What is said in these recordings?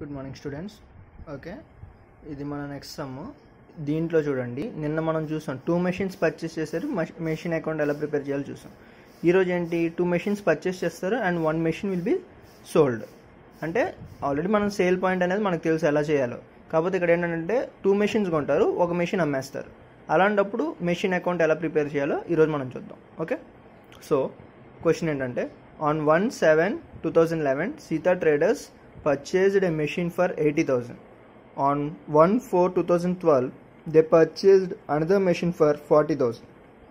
good morning students okay ఇది మన next some దీంట్లో చూడండి నిన్న మనం చూసాం టూ మెషిన్స్ పర్చేస్ చేశారు మెషిన్ అకౌంట్ ఎలా ప్రిపేర్ చేయాలో చూసాం ఈరోజు ఏంటి టూ మెషిన్స్ పర్చేస్ చేస్తారు and one machine will be sold అంటే ఆల్రెడీ మనం సేల్ పాయింట్ అనేది మనకు తెలుసు ఎలా చేయాలో కాకపోతే ఇక్కడ ఏంటంటే టూ మెషిన్స్ కొంటారు ఒక మెషిన్ అమ్మేస్తారు అలాంటప్పుడు మెషిన్ అకౌంట్ ఎలా ప్రిపేర్ చేయాలో ఈరోజు మనం చూద్దాం ఓకే సో క్వశ్చన్ ఏంటంటే on one seven two thousand eleven Sita traders purchased a machine for eighty thousand on one four two thousand twelve they purchased another machine for forty thousand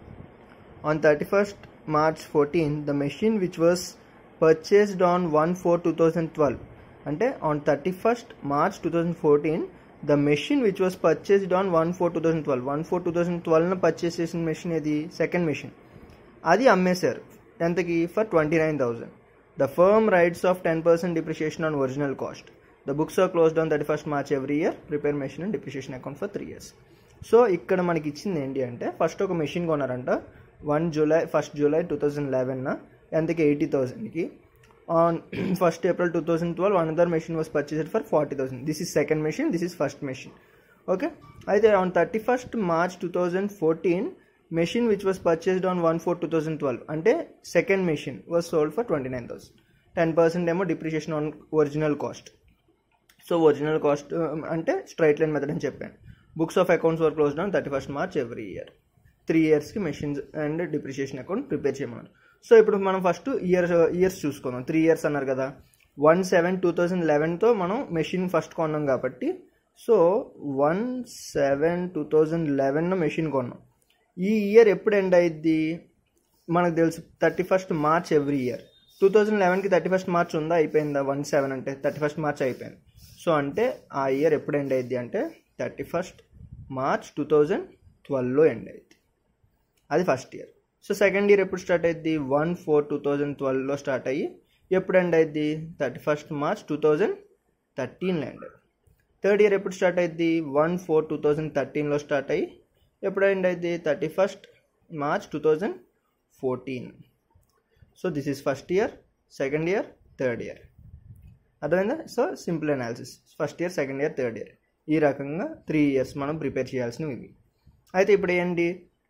On 31st March 14, the machine which was purchased on 1-4-2012 అంటే on 31st March 2014 the machine which was purchased on 1-4-2012 1-4-2012 purchase చేసిన machine ఇది second machine అది అమ్మేశారు ఎంతకి for twenty nine thousand the firm writes off ten percent depreciation on original cost the books are closed on thirty first March every year prepare machine and depreciation account for three years so ఇక్కడ మనకి ఇచ్చింది ఏంటి అంటే first ఒక machine కొన్నారంట one July first July two thousand eleven ఎంతకి eighty థౌసండ్కి on first April two thousand twelve another machine was purchased for forty thousand this is second machine this is first machine okay అయితే on thirty first March two thousand fourteen machine which was purchased on one four two thousand twelve అంటే second machine was sold for twenty nine thousand ten percent ఏమో depreciation on original cost so original cost అంటే straight line method అని చెప్పాను books of accounts were closed on thirty first March every year three ఇయర్స్కి machines and depreciation account prepare చేయమన్నారు so ఇప్పుడు మనం first years years చూసుకుందాం three years అన్నారు కదా వన్ సెవెన్ టూ థౌజండ్ లెవెన్తో మనం మెషిన్ ఫస్ట్ కొన్నాం కాబట్టి so one seven two thousand లెవెన్లో మెషిన్ కొన్నాం ఈ ఇయర్ ఎప్పుడు ఎండ్ అయ్యిద్ది మనకు తెలుసు thirty first March every year two thousand లెవెన్కి థర్టీ ఫస్ట్ మార్చ్ ఉందా అయిపోయిందా వన్ సెవెన్ అంటే థర్టీ ఫస్ట్ మార్చ్ అయిపోయింది సో అంటే ఆ ఇయర్ ఎప్పుడు ఎండ్ అయ్యిద్ది అంటే thirty first March two thousand ట్వెల్వ్లో ఎండ్ అయ్యిద్ది అది first year so second year ఎప్పుడు స్టార్ట్ అయ్యింది వన్ ఫోర్ టూ థౌజండ్ ట్వెల్వ్లో స్టార్ట్ అయ్యి ఎప్పుడు ఎండ్ అయ్యింది thirty first March two thousand థర్టీన్లో ఎండ్ అయ్యింది థర్డ్ ఇయర్ ఎప్పుడు స్టార్ట్ అయ్యింది వన్ ఫోర్ టూ థౌజండ్ థర్టీన్లో స్టార్ట్ అయ్యి ఎప్పుడు ఎండ్ అయ్యింది thirty first March two thousand fourteen so this is first year second year third year అర్థమైందా so simple analysis first year second year third year ఈ రకంగా three years మనం prepare చేయాల్సినవి ఇవి అయితే ఇప్పుడు ఏంటి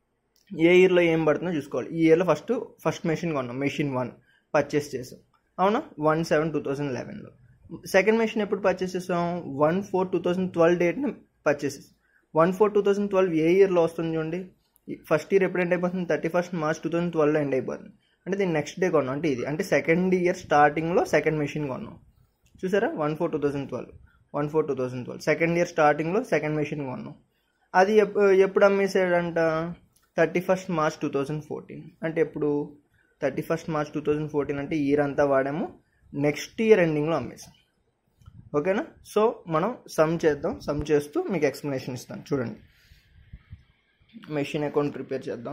ఏ ఇయర్లో ఏం పడుతుందో చూసుకోవాలి ఈ ఇయర్లో ఫస్ట్ ఫస్ట్ మెషిన్ కొన్నాం మెషిన్ వన్ పర్చేస్ చేసాం అవునా వన్ సెవెన్ టూ థౌజండ్ లెవెన్లో సెకండ్ మెషిన్ ఎప్పుడు పర్చేస్ చేసాం one four two thousand twelve డేట్ని పర్చేస్ చేసాం one four two thousand twelve ఏ ఇయర్లో వస్తుంది చూడండి ఫస్ట్ ఇయర్ ఎప్పుడు ఎండ్ అయిపోతుంది thirty first March two thousand ట్వెల్వ్లో ఎండ్ అయిపోతుంది అంటే దీన్ని నెక్స్ట్ డే కొన్నాం అంటే ఇది అంటే సెకండ్ ఇయర్ స్టార్టింగ్లో సెకండ్ మెషిన్ కొన్నాం చూసారా one four two thousand twelve one four two thousand twelve second year స్టార్టింగ్లో సెకండ్ మెషిన్ కొన్నాం అది ఎప్పుడు అమ్మేసాడంట thirty first March two thousand fourteen అంటే ఎప్పుడు thirty first March two thousand fourteen అంటే ఇయర్ అంతా వాడాము నెక్స్ట్ ఇయర్ ఎండింగ్లో అమ్మేసాం ఓకేనా సో మనం సమ్ చేద్దాం సమ్ చేస్తూ మీకు ఎక్స్ప్లెనేషన్ ఇస్తాను చూడండి మెషిన్ అకౌంట్ ప్రిపేర్ చేద్దాం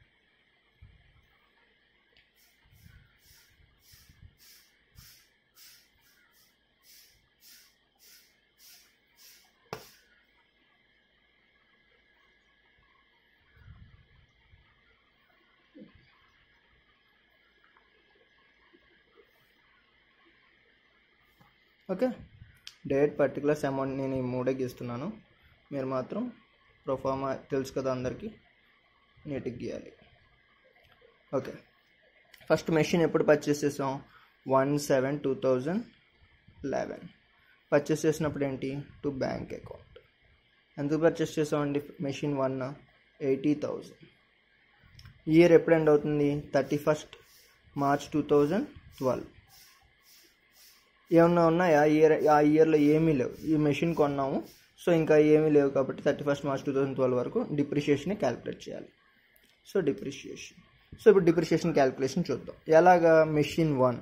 ఓకే డేట్ పర్టికులర్స్ అమౌంట్ నేను ఈ మూడే గీస్తున్నాను మీరు మాత్రం ప్రొఫార్మా తెలుసు కదా అందరికీ నీట్గా గీయాలి ఓకే ఫస్ట్ మెషిన్ ఎప్పుడు పర్చేస్ చేసాం one seven two thousand eleven purchase చేసినప్పుడు ఏంటి టు బ్యాంక్ అకౌంట్ ఎందుకు పర్చేస్ చేసామండి machine one eighty thousand year ఎప్పుడు ఎండ్ అవుతుంది thirty first March two thousand twelve ఏమన్నా ఉన్నాయా ఆ ఇయర్ ఆ ఇయర్లో ఏమీ లేవు ఈ మెషిన్ కొన్నాము సో ఇంకా ఏమీ లేవు కాబట్టి thirty first March two thousand twelve వరకు డిప్రిషియేషన్ క్యాలిక్యులేట్ చేయాలి సో డిప్రిషియేషన్ సో ఇప్పుడు డిప్రిషియేషన్ క్యాలిక్యులేషన్ చూద్దాం ఎలాగా machine one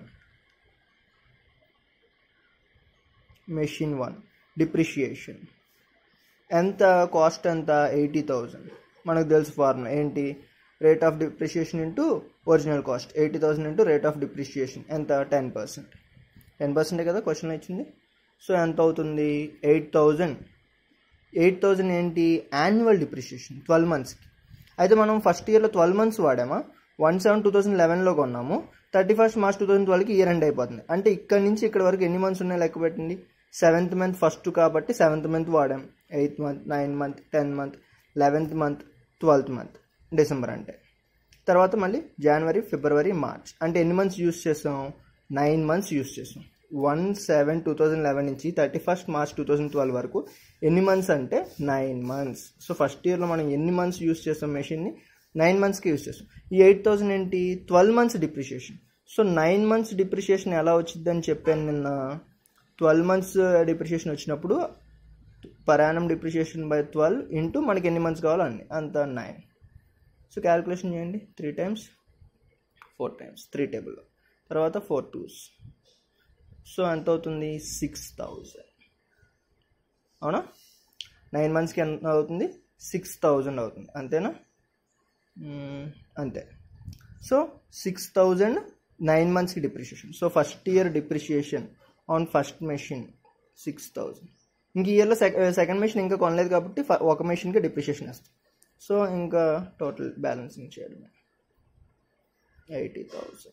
machine one depreciation ఎంత కాస్ట్ ఎంత ఎయిటీ థౌజండ్ మనకు తెలుసు ఫార్ములా ఏంటి rate of depreciation into original cost eighty thousand into rate of depreciation ఎంత టెన్ పర్సెంట్ టెన్ పర్సెంటే కదా క్వశ్చన్ ఇచ్చింది సో ఎంత అవుతుంది ఎయిట్ థౌజండ్ ఎయిట్ థౌజండ్ ఏంటి యాన్యువల్ డిప్రిషియేషన్ ట్వెల్వ్ మంత్స్కి అయితే మనం ఫస్ట్ ఇయర్లో ట్వెల్వ్ మంత్స్ వాడామా వన్ సెవెన్ టూ థౌసండ్ లెవెన్లో కొన్నాము thirty first March two thousand ట్వెల్వ్కి ఇయర్ ఎండ్ అయిపోతుంది అంటే ఇక్కడ నుంచి ఇక్కడ వరకు ఎన్ని మంత్స్ ఉన్నాయి లెక్క పెట్టండి సెవెంత్ మంత్ ఫస్ట్ కాబట్టి సెవెంత్ మంత్ వాడాం eighth month nine month tenth month eleventh month twelfth month December అంటే తర్వాత మళ్ళీ జనవరి ఫిబ్రవరి మార్చ్ అంటే ఎన్ని మంత్స్ యూస్ చేసాం నైన్ మంత్స్ యూస్ చేసాం one seven two thousand eleven నుంచి thirty first March two thousand twelve వరకు ఎన్ని మంత్స్ అంటే నైన్ మంత్స్ సో ఫస్ట్ ఇయర్లో మనం ఎన్ని మంత్స్ యూస్ చేస్తాం మెషిన్ని నైన్ మంత్స్కి యూస్ చేస్తాం ఈ ఎయిట్ థౌజండ్ ఏంటి twelve months depreciation so nine months depreciation ఎలా వచ్చిందని చెప్పాను నిన్న ట్వెల్వ్ మంత్స్ డిప్రిషియేషన్ వచ్చినప్పుడు పరాణం డిప్రిషియేషన్ బై ట్వెల్వ్ ఇంటూ మనకి ఎన్ని మంత్స్ కావాలో అన్ని అంత నైన్ సో క్యాలిక్యులేషన్ చేయండి three times four times three table తర్వాత ఫోర్ టూస్ సో ఎంత అవుతుంది సిక్స్ థౌజండ్ అవునా నైన్ మంత్స్కి ఎంత అవుతుంది సిక్స్ థౌజండ్ అవుతుంది అంతేనా మ్మ్, అంతే సో సిక్స్ థౌజండ్ నైన్ మంత్స్కి depreciation so first year depreciation on first machine six thousand ఇంక ఇయర్లో సెకండ్ మెషిన్ ఇంకా కొనలేదు కాబట్టి ఫ- ఒక మెషిన్కి డిప్రిషియేషన్ వస్తుంది సో ఇంకా టోటల్ బ్యాలెన్సింగ్ చేయడమే eighty thousand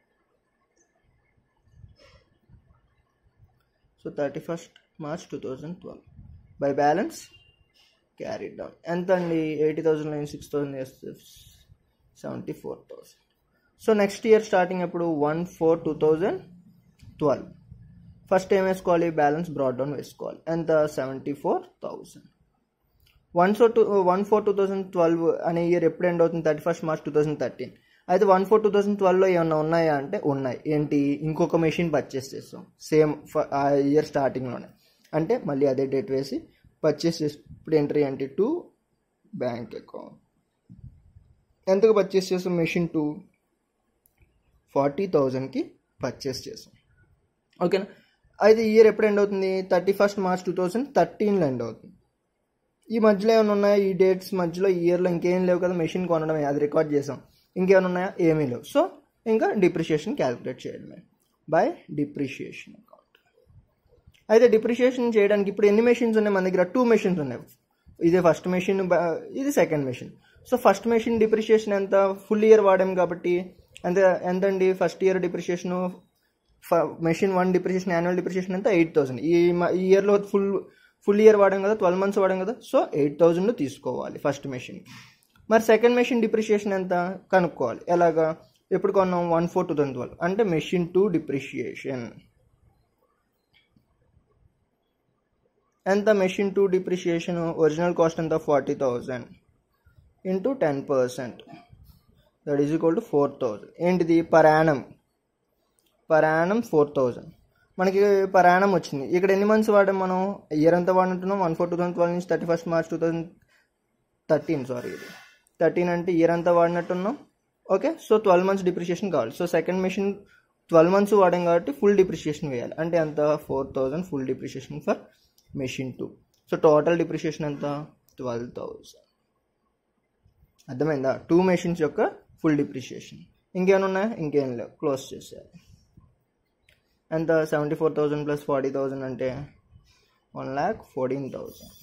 so thirty first March two thousand twelve by balance carry down ఎంత అండి eighty thousand nine six thousand చేస్తే seventy four thousand so next year starting ఎప్పుడు one four two thousand twelve first ఏం వేసుకోవాలి balance brought down వేసుకోవాలి ఎంత seventy four thousand one so two one four two thousand twelve అనే year ఎప్పుడు end అవుతుంది thirty first March two thousand thirteen అయితే one four two thousand ట్వెల్వ్లో ఏమన్నా ఉన్నాయా అంటే ఉన్నాయి ఏంటి ఇంకొక మెషిన్ పర్చేస్ చేస్తాం సేమ్ ఆ ఇయర్ స్టార్టింగ్లోనే అంటే మళ్ళీ అదే డేట్ వేసి పర్చేస్ చేసి ఇప్పుడు ఎంట్రీ అంటే టు బ్యాంక్ అకౌంట్ ఎంతకు పర్చేస్ చేస్తాం మెషిన్ టూ ఫార్టీ థౌజండ్కి పర్చేస్ చేసాం ఓకేనా అయితే ఇయర్ ఎప్పుడు ఎండ్ అవుతుంది thirty first March two thousand థర్టీన్లో ఎండ్ అవుతుంది ఈ మధ్యలో ఏమైనా ఉన్నాయా ఈ డేట్స్ మధ్యలో ఈ ఇయర్లో ఇంకేం లేవు కదా మెషిన్ కొనడమే అది రికార్డ్ చేసాం ఇంకేమైనా ఉన్నాయా ఏమీ లేవు సో ఇంకా డిప్రిషియేషన్ క్యాలిక్యులేట్ చేయడమే బై డిప్రిషియేషన్ అకౌంట్ అయితే డిప్రిషియేషన్ చేయడానికి ఇప్పుడు ఎన్ని మెషిన్స్ ఉన్నాయి మన దగ్గర టూ మెషిన్స్ ఉన్నాయి ఇదే ఫస్ట్ మెషిన్ ఇది second machine so first machine depreciation ఎంత ఫుల్ ఇయర్ వాడాం కాబట్టి ఎంత ఎంతండి first year depreciation machine one depreciation annual depreciation ఎంత ఎయిట్ థౌసండ్ ఈ మ- ఈ ఇయర్లో ఫుల్ ఫుల్ ఇయర్ వాడాం కదా ట్వెల్వ్ మంత్స్ వాడాం కదా సో ఎయిట్ థౌజండ్ తీసుకోవాలి ఫస్ట్ మెషిన్ మరి సెకండ్ మెషిన్ డిప్రిషియేషన్ ఎంత కనుక్కోవాలి ఎలాగా ఎప్పుడు కొన్నాం one four two thousand twelve అంటే మెషిన్ టూ డిప్రిషియేషన్ ఎంత machine two depreciation original cost ఎంత forty thousand into ten percent that is equal to four thousand ఏంటిది per annum per annum four thousand మనకి పర్ యానం వచ్చింది ఇక్కడ ఎన్ని months వాడాం మనం ఇయర్ అంతా వాడుతున్నాం one four two thousand twelve నుంచి thirty first March two thousand thirteen sorry ఇది థర్టీన్ అంటే ఇయర్ అంతా వాడినట్టున్నాం okay so twelve months depreciation కావాలి so second machine twelve months వాడాం కాబట్టి ఫుల్ డిప్రిషియేషన్ వేయాలి అంటే ఎంత four thousand full depreciation for machine two so total depreciation ఎంత ట్వెల్వ్ థౌజండ్ అర్థమైందా టూ మెషిన్స్ యొక్క ఫుల్ డిప్రిషియేషన్ ఇంకేమైనా ఉన్నాయా ఇంకేం లేవు క్లోజ్ చేసేయాలి ఎంత seventy four thousand plus forty thousand అంటే one lakh fourteen thousand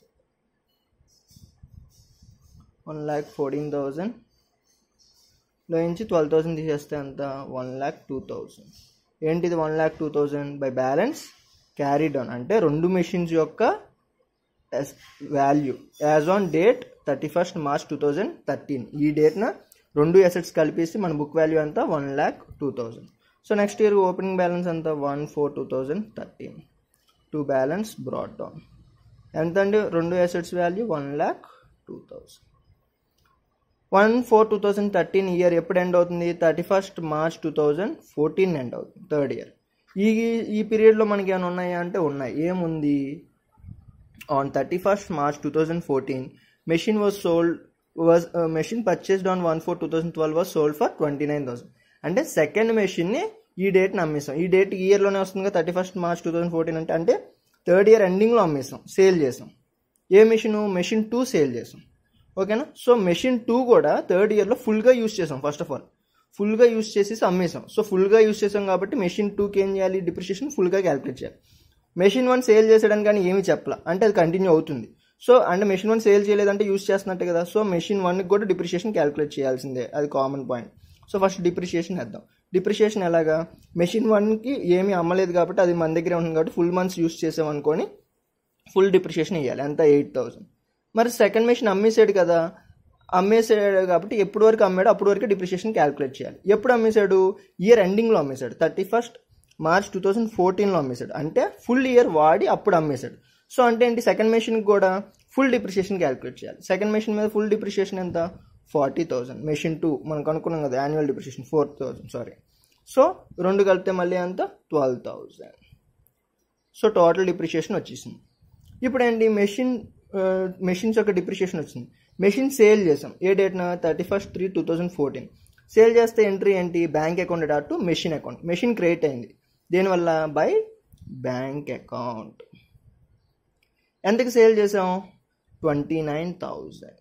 one lakh fourteen thousand లో నుంచి ట్వెల్వ్ థౌసండ్ తీసేస్తే ఎంత వన్ ల్యాక్ టూ థౌజండ్ ఏంటిది one lakh two thousand by balance carry down అంటే రెండు మెషిన్స్ యొక్క value as on date thirty first March two thousand thirteen ఈ డేట్న రెండు అసెట్స్ కలిపేసి మన బుక్ వాల్యూ ఎంత one lakh two thousand so next year opening balance ఎంత one four two thousand thirteen to balance brought down ఎంత అండి రెండు assets value one lakh two thousand one four two thousand thirteen year ఎప్పుడు end అవుతుంది thirty first March two thousand fourteen end అవుతుంది third year ఈ ఈ పీరియడ్లో మనకి ఏమైనా ఉన్నాయా అంటే ఉన్నాయి ఏముంది on thirty first March two thousand fourteen machine was sold was machine purchased on one four two thousand twelve was sold for twenty nine thousand అంటే సెకండ్ మెషిన్ని ఈ డేట్ని అమ్మేసాం ఈ డేట్ ఈ ఇయర్లోనే వస్తుంది కదా thirty first March two thousand fourteen అంటే అంటే థర్డ్ ఇయర్ ఎండింగ్లో అమ్మేసాం సేల్ చేసాం ఏ మెషిన్ మెషిన్ టూ సేల్ చేసాం ఓకేనా సో మెషిన్ టూ కూడా థర్డ్ ఇయర్లో ఫుల్గా యూస్ చేసాం ఫస్ట్ ఆఫ్ ఆల్ ఫుల్గా యూస్ చేసేసి అమ్మేసాం సో ఫుల్గా యూస్ చేసాం కాబట్టి మెషిన్ టూకి ఏం చేయాలి డిప్రిషియేషన్ ఫుల్గా క్యాలిక్యులేట్ చేయాలి మెషిన్ వన్ సేల్ చేసేయడానికి కానీ ఏమీ చెప్పలా అంటే అది కంటిన్యూ అవుతుంది సో అంటే మెషిన్ వన్ సేల్ చేయలేదంటే యూస్ చేస్తున్నట్టే కదా సో మెషిన్ వన్కి కూడా డిప్రిషియేషన్ క్యాలిక్యులేట్ చేయాల్సిందే అది common point so first depreciation వేద్దాం డిప్రిషియేషన్ ఎలాగా మెషిన్ వన్కి ఏమీ అమ్మలేదు కాబట్టి అది మన దగ్గరే ఉంటుంది కాబట్టి ఫుల్ మంత్స్ యూస్ చేసామనుకొని ఫుల్ డిప్రిషియేషన్ ఇవ్వాలి ఎంత ఎయిట్ థౌసండ్ మరి సెకండ్ మెషిన్ అమ్మేసాడు కదా అమ్మేసాడు కాబట్టి ఎప్పుడు వరకు అమ్మాడు అప్పుడు వరకు డిప్రిషియేషన్ క్యాలిక్యులేట్ చేయాలి ఎప్పుడు అమ్మేశాడు ఇయర్ ఎండింగ్లో అమ్మేశాడు thirty first March two thousand ఫోర్టీన్లో అమ్మేశాడు అంటే ఫుల్ ఇయర్ వాడి అప్పుడు అమ్మేశాడు సో అంటే ఏంటి సెకండ్ మెషిన్కి కూడా ఫుల్ డిప్రిషియేషన్ క్యాలిక్యులేట్ చేయాలి సెకండ్ మెషిన్ మీద ఫుల్ డిప్రిషియేషన్ ఎంత ఫార్టీ థౌసండ్ మెషిన్ టూ మనకు అనుకున్నాం కదా annual depreciation four thousand sorry so రెండు కలిపితే మళ్ళీ ఎంత twelve thousand so total depreciation వచ్చేసింది ఇప్పుడు ఏంటి మెషిన్ మెషిన్స్ యొక్క డిప్రిషియేషన్ వచ్చింది మెషిన్ సేల్ చేసాం ఏ డేట్న thirty first three two thousand fourteen sale చేస్తే ఎంట్రీ ఏంటి bank account dot to machine account machine create అయింది దేనివల్ల బై బ్యాంక్ అకౌంట్ ఎంతకి సేల్ చేసాం twenty nine thousand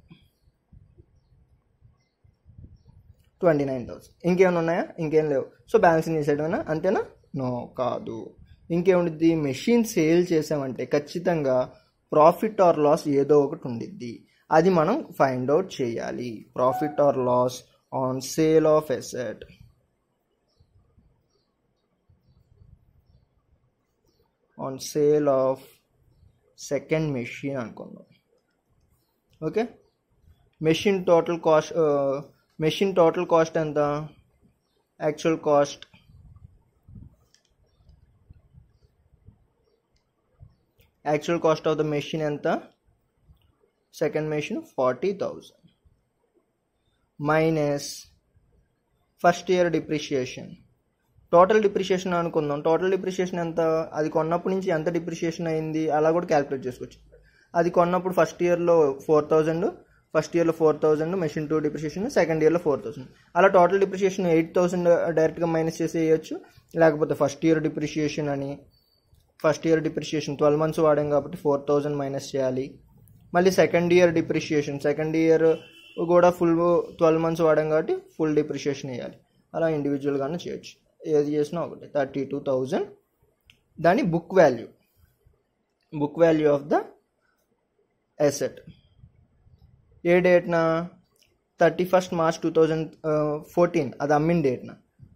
twenty nine thousand ఇంకేమైనా ఉన్నాయా ఇంకేం లేవు సో బ్యాలెన్సింగ్ చేసేయడమేనా అంతేనా నో కాదు ఇంకేముండిద్ది మెషిన్ సేల్ చేసామంటే ఖచ్చితంగా ప్రాఫిట్ ఆర్ లాస్ ఏదో ఒకటి ఉండిద్ది అది మనం ఫైండ్ అవుట్ చేయాలి profit or loss on sale of asset on sale of second machine అనుకుందాం okay machine total cost machine total cost ఎంత actual cost actual cost of the machine ఎంత second machine forty thousand minus first year depreciation total depreciation అనుకుందాం total depreciation ఎంత అది కొన్నప్పటి నుంచి ఎంత depreciation అయింది అలా కూడా క్యాలిక్యులేట్ చేసుకోవచ్చు అది కొన్నప్పుడు ఫస్ట్ ఇయర్లో ఫోర్ థౌజండ్ ఫస్ట్ ఇయర్లో four thousand machine two depreciation second ఇయర్లో ఫోర్ థౌసండ్ అలా టోటల్ డిప్రిషియేషన్ ఎయిట్ థౌసండ్ డైరెక్ట్గా మైనస్ చేసి వేయచ్చు లేకపోతే ఫస్ట్ ఇయర్ డిప్రిషియేషన్ అని first year depreciation twelve months వాడాం కాబట్టి ఫోర్ థౌజండ్ మైనస్ చేయాలి మళ్ళీ second year depreciation second year కూడా ఫుల్ ట్వెల్వ్ మంత్స్ వాడాం కాబట్టి ఫుల్ డిప్రిషియేషన్ వేయాలి అలా ఇండివిజువల్గానే చేయొచ్చు ఏది చేసినా ఒకటి థర్టీ టూ థౌజండ్ దాని book value book value of the asset ఏ డేట్న thirty first March two thousand fourteen అది అమ్మిన డేట్న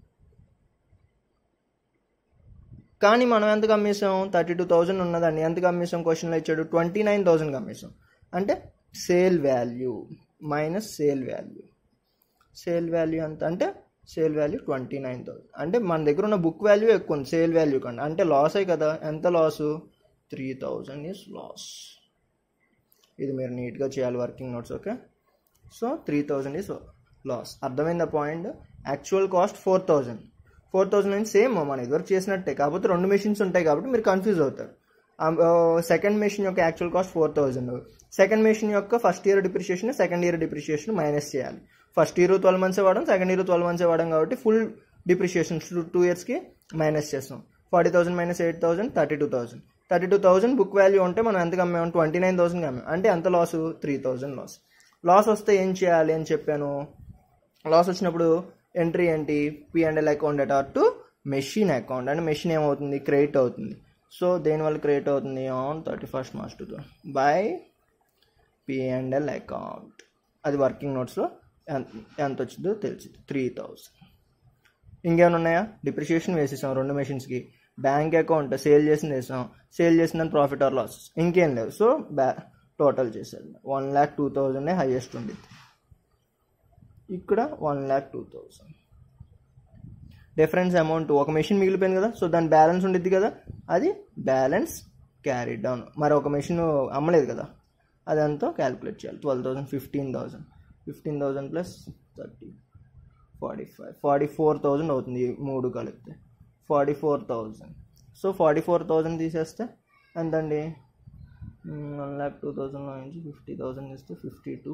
కానీ మనం ఎంతకు అమ్మేసాం థర్టీ టూ థౌజండ్ ఉన్నదండి ఎంతకు అమ్మేసాం క్వశ్చన్లో ఇచ్చాడు ట్వంటీ నైన్ థౌజండ్కి అమ్మేసాం అంటే sale value minus sale value sale value ఎంత అంటే sale value twenty nine thousand అంటే మన దగ్గర ఉన్న బుక్ వాల్యూ ఎక్కువ ఉంది సేల్ వాల్యూ కంటే అంటే లాసే కదా ఎంత loss three thousand is loss ఇది మీరు నీట్గా చేయాలి working notes okay so three thousand is loss అర్థమైందా point actual cost four thousand four thousand అని సేమ్ మన ఇదివరకు చేసినట్టే కాకపోతే రెండు మెషిన్స్ ఉంటాయి కాబట్టి మీరు కన్ఫ్యూజ్ అవుతారు సెకండ్ మెషిన్ యొక్క actual cost four thousand second machine యొక్క first year depreciation second year depreciation minus చేయాలి ఫస్ట్ ఇయర్ ట్వెల్వ్ మంత్స్ వాడడం సెకండ్ ఇయర్ ట్వెల్వ్ మంత్స్ వాడడం కాబట్టి ఫుల్ డిప్రిషియేషన్ టూ ఇయర్స్కి మైనస్ చేస్తాం forty thousand minus eight thousand thirty two thousand thirty two thousand book value ఉంటే మనం ఎంతకు అమ్మాము twenty nine థౌసండ్కి అమ్మాం అంటే ఎంత loss three thousand loss loss వస్తే ఏం చేయాలి అని చెప్పాను లాస్ వచ్చినప్పుడు ఎంట్రీ ఏంటి P and L account at R to machine account అంటే మెషిన్ ఏమవుతుంది క్రియేట్ అవుతుంది సో దేనివల్ల క్రియేట్ అవుతుంది on thirty first March to by P and L account అది వర్కింగ్ నోట్స్లో ఎంత ఎంత వచ్చిందో తెలిసింది త్రీ థౌసండ్ ఇంకేమైనా ఉన్నాయా డిప్రిషియేషన్ వేసేసాం రెండు మెషిన్స్కి బ్యాంక్ అకౌంట్ సేల్ చేసింది వేసాం సేల్ చేసిన ప్రాఫిట్ ఆర్ లాస్ ఇంకేం లేవు సో బ్యా టోటల్ చేసేది one lakh two thousand highest ఉండిద్ది ఇక్కడ one lakh two thousand difference amount ఒక మెషిన్ మిగిలిపోయింది కదా సో దాని బ్యాలెన్స్ ఉండిద్ది కదా అది బ్యాలెన్స్ క్యారీ డౌన్ మరి ఒక మెషిన్ అమ్మలేదు కదా అదంతా క్యాలిక్యులేట్ చేయాలి twelve thousand fifteen thousand fifteen thousand plus thirty forty five forty four thousand అవుతుంది ఈ మూడు కలిపితే forty four thousand so forty four thousand తీసేస్తే ఎంతండి వన్ ల్యాక్ టూ థౌజండ్లో నుంచి ఫిఫ్టీ థౌజండ్ ఇస్తే fifty two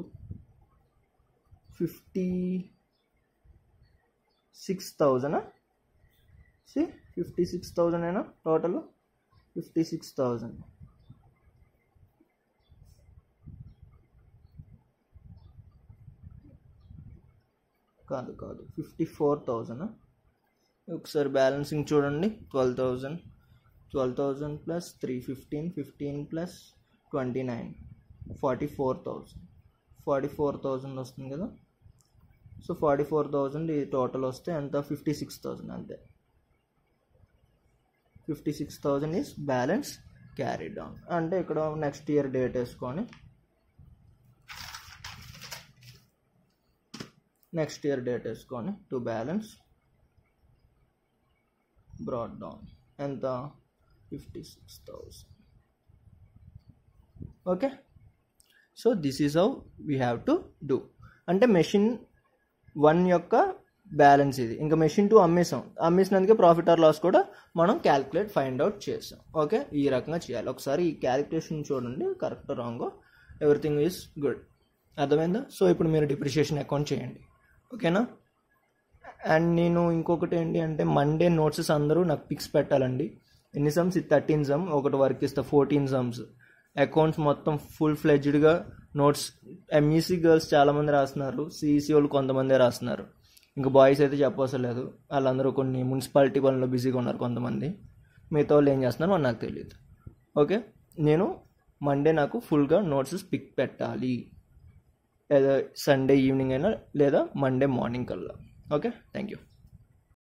fifty six thousand సి ఫిఫ్టీ సిక్స్ థౌజండ్ అయినా టోటల్ ఫిఫ్టీ సిక్స్ థౌజండ్ కాదు కాదు ఫిఫ్టీ ఫోర్ థౌజండ్ ఒకసారి బ్యాలెన్సింగ్ చూడండి twelve thousand twelve thousand plus three fifteen fifteen plus twenty nine forty four thousand forty four thousand వస్తుంది కదా so forty four thousand ఈ total వస్తే ఎంత ఫిఫ్టీ సిక్స్ థౌజండ్ అంతే fifty six thousand is balance carry down అంటే ఇక్కడ next year date వేసుకొని next year date వేసుకొని టు బ్యాలెన్స్ బ్రాడ్ డౌన్ ఎంత fifty six thousand okay so this is how we have to do అంటే machine one యొక్క balance ఇది ఇంకా machine two అమ్మేసాం అమ్మేసినందుకే ప్రాఫిట్ ఆర్ లాస్ కూడా మనం క్యాలిక్యులేట్ ఫైండ్ అవుట్ చేసాం ఓకే ఈ రకంగా చేయాలి ఒకసారి ఈ క్యాలిక్యులేషన్ చూడండి కరెక్ట్ రాంగో ఎవ్రీథింగ్ ఈజ్ గుడ్ అర్థమైందా సో ఇప్పుడు మీరు డిప్రిషియేషన్ అకౌంట్ చేయండి ఓకేనా అండ్ నేను ఇంకొకటి ఏంటి అంటే మండే నోట్సెస్ అందరూ నాకు పిక్స్ పెట్టాలండి ఎన్ని సమ్స్ ఇది థర్టీన్ సమ్ ఒకటి వర్క్ ఇస్తా ఫోర్టీన్ సమ్స్ అకౌంట్స్ మొత్తం ఫుల్ ఫ్లెడ్జ్డ్గా నోట్స్ ఎంఈసీ గర్ల్స్ చాలామంది రాస్తున్నారు సిఈసీ వాళ్ళు కొంతమందే రాస్తున్నారు ఇంకా బాయ్స్ అయితే చెప్పవసరం లేదు వాళ్ళందరూ కొన్ని మున్సిపాలిటీ పనుల్లో బిజీగా ఉన్నారు కొంతమంది మిగతా వాళ్ళు ఏం చేస్తున్నారో నాకు తెలియదు ఓకే నేను మండే నాకు ఫుల్గా నోట్స్ పిక్ పెట్టాలి లేదా సండే ఈవినింగ్ అయినా లేదా మండే మార్నింగ్ కల్లా ఓకే థ్యాంక్ యూ